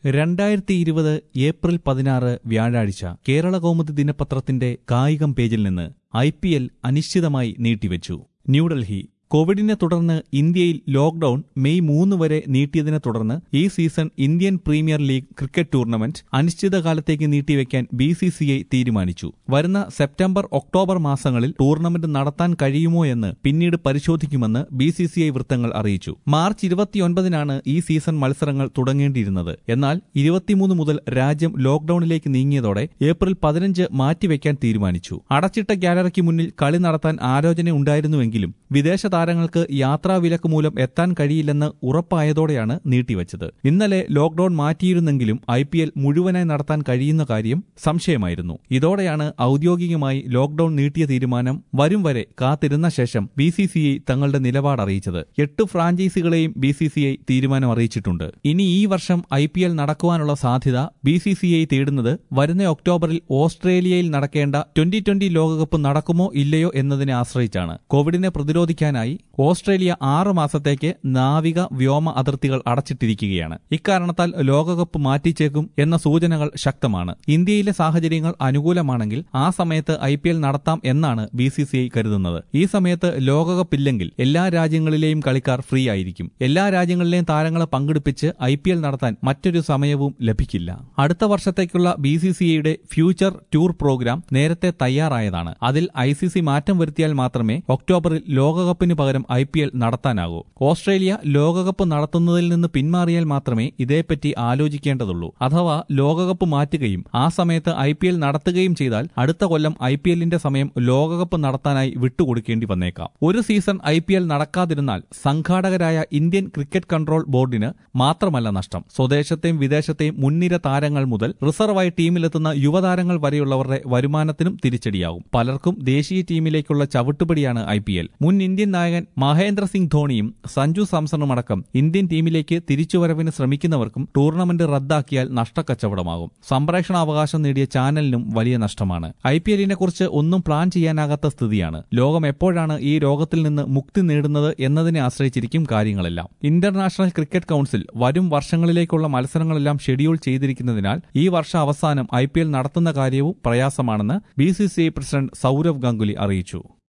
രണ്ടായിരത്തി ഇരുപത് ഏപ്രിൽ പതിനാറ് വ്യാഴാഴ്ച കേരള കൗമുദി ദിനപത്രത്തിന്റെ കായികം പേജിൽ നിന്ന് ഐ പി എൽ അനിശ്ചിതമായി നീട്ടിവെച്ചു ന്യൂഡൽഹി കോവിഡിനെ തുടർന്ന് ഇന്ത്യയിൽ ലോക്ഡൌൺ മെയ് മൂന്ന് വരെ നീട്ടിയതിനെ തുടർന്ന് ഈ season Indian premier league cricket tournament അനിശ്ചിതകാലത്തേക്ക് നീട്ടിവെക്കാൻ ബി സി സി ഐ തീരുമാനിച്ചു വരുന്ന സെപ്റ്റംബർ ഒക്ടോബർ മാസങ്ങളിൽ ടൂർണമെന്റ് നടത്താൻ കഴിയുമോ എന്ന് പിന്നീട് പരിശോധിക്കുമെന്ന് ബി സി സി ഐ വൃത്തങ്ങൾ അറിയിച്ചു മാർച്ച് ഇരുപത്തിയൊൻപതിനാണ് ഈ സീസൺ മത്സരങ്ങൾ തുടങ്ങേണ്ടിയിരുന്നത് എന്നാൽ ഇരുപത്തിമൂന്ന് മുതൽ രാജ്യം ലോക്ഡൌണിലേക്ക് നീങ്ങിയതോടെ ഏപ്രിൽ പതിനഞ്ച് മാറ്റിവെക്കാൻ തീരുമാനിച്ചു അടച്ചിട്ട ഗാലറിക്ക് മുന്നിൽ കളി നടത്താൻ ആലോചന ഉണ്ടായിരുന്നുവെങ്കിലും വിദേശ താരങ്ങൾക്ക് യാത്രാ വിലക്ക് മൂലം എത്താൻ കഴിയില്ലെന്ന് ഉറപ്പായതോടെയാണ് നീട്ടിവച്ചത് ഇന്നലെ ലോക്ഡൌൺ മാറ്റിയിരുന്നെങ്കിലും ഐ പി എൽ മുഴുവനായി നടത്താൻ കഴിയുന്ന കാര്യം സംശയമായിരുന്നു ഇതോടെയാണ് ഔദ്യോഗികമായി ലോക്ഡൌൺ നീട്ടിയ തീരുമാനം വരും വരെ കാത്തിരുന്ന ശേഷം ബി സി സി ഐ തങ്ങളുടെ നിലപാട് അറിയിച്ചത് എട്ട് ഫ്രാഞ്ചൈസികളെയും ബി സി സി ഐ തീരുമാനം അറിയിച്ചിട്ടുണ്ട് ഇനി ഈ വർഷം ഐ പി എൽ നടക്കുവാനുള്ള സാധ്യത ബി സി സി ഐ തേടുന്നത് വരുന്ന ഒക്ടോബറിൽ ഓസ്ട്രേലിയയിൽ നടക്കേണ്ട ട്വന്റി ട്വന്റി ലോകകപ്പ് നടക്കുമോ ഇല്ലയോ എന്നതിനെ ആശ്രയിച്ചാണ് കോവിഡിനെ പ്രതിരോധിക്കാനായി ഓസ്ട്രേലിയ ആറ് മാസത്തേക്ക് നാവിക വ്യോമ അതിർത്തികൾ അടച്ചിട്ടിരിക്കുകയാണ് ഇക്കാരണത്താൽ ലോകകപ്പ് മാറ്റിച്ചേക്കും എന്ന സൂചനകൾ ശക്തമാണ് ഇന്ത്യയിലെ സാഹചര്യങ്ങൾ അനുകൂലമാണെങ്കിൽ ആ സമയത്ത് ഐ പി എൽ നടത്താം എന്നാണ് ബി സി സി ഐ കരുതുന്നത് ഈ സമയത്ത് ലോകകപ്പില്ലെങ്കിൽ എല്ലാ രാജ്യങ്ങളിലെയും കളിക്കാർ ഫ്രീ ആയിരിക്കും എല്ലാ രാജ്യങ്ങളിലെയും താരങ്ങളെ പങ്കെടുപ്പിച്ച് ഐ പി എൽ നടത്താൻ മറ്റൊരു സമയവും ലഭിക്കില്ല അടുത്ത വർഷത്തേക്കുള്ള ബി സി സി ഐയുടെ ഫ്യൂച്ചർ ടൂർ പ്രോഗ്രാം നേരത്തെ തയ്യാറായതാണ് അതിൽ ഐ സി സി മാറ്റം വരുത്തിയാൽ മാത്രമേ ഒക്ടോബറിൽ ലോകകപ്പിന് പകരം ഐ പി എൽ നടത്താനാകൂ ഓസ്ട്രേലിയ ലോകകപ്പ് നടത്തുന്നതിൽ നിന്ന് പിന്മാറിയാൽ മാത്രമേ ഇതേപ്പറ്റി ആലോചിക്കേണ്ടതുള്ളൂ അഥവാ ലോകകപ്പ് മാറ്റുകയും ആ സമയത്ത് ഐ പി എൽ നടത്തുകയും ചെയ്താൽ അടുത്ത കൊല്ലം ഐ പി എല്ലിന്റെ സമയം ലോകകപ്പ് നടത്താനായി വിട്ടുകൊടുക്കേണ്ടി വന്നേക്കാം ഒരു സീസൺ ഐ പി എൽ നടക്കാതിരുന്നാൽ സംഘാടകരായ ഇന്ത്യൻ ക്രിക്കറ്റ് കൺട്രോൾ ബോർഡിന് മാത്രമല്ല നഷ്ടം സ്വദേശത്തെയും വിദേശത്തെയും മുൻനിര താരങ്ങൾ മുതൽ റിസർവായി ടീമിലെത്തുന്ന യുവതാരങ്ങൾ വരെയുള്ളവരുടെ വരുമാനത്തിനും തിരിച്ചടിയാകും പലർക്കും ദേശീയ ടീമിലേക്കുള്ള ചവിട്ടുപടിയാണ് ഐ പി എൽ മുൻ ഇന്ത്യൻ നായകൻ മഹേന്ദ്ര സിംഗ് ധോണിയും സഞ്ജു സാംസണും അടക്കം ഇന്ത്യൻ ടീമിലേക്ക് തിരിച്ചുവരവിന് ശ്രമിക്കുന്നവർക്കും ടൂർണമെന്റ് റദ്ദാക്കിയാൽ നഷ്ടക്കച്ചവടമാകും സംപ്രേഷണ അവകാശം നേടിയ ചാനലിനും വലിയ നഷ്ടമാണ് ഐ പി എല്ലിനെ കുറിച്ച് ഒന്നും പ്ലാൻ ചെയ്യാനാകാത്ത സ്ഥിതിയാണ് ലോകം എപ്പോഴാണ് ഈ രോഗത്തിൽ നിന്ന് മുക്തി നേടുന്നത് എന്നതിനെ ആശ്രയിച്ചിരിക്കും കാര്യങ്ങളെല്ലാം ഇന്റർനാഷണൽ ക്രിക്കറ്റ് കൌൺസിൽ വരും വർഷങ്ങളിലേക്കുള്ള മത്സരങ്ങളെല്ലാം ഷെഡ്യൂൾ ചെയ്തിരിക്കുന്നതിനാൽ ഈ വർഷ അവസാനം ഐ നടത്തുന്ന കാര്യവും പ്രയാസമാണെന്ന് ബി പ്രസിഡന്റ് സൌരവ് ഗാംഗുലി അറിയിച്ചു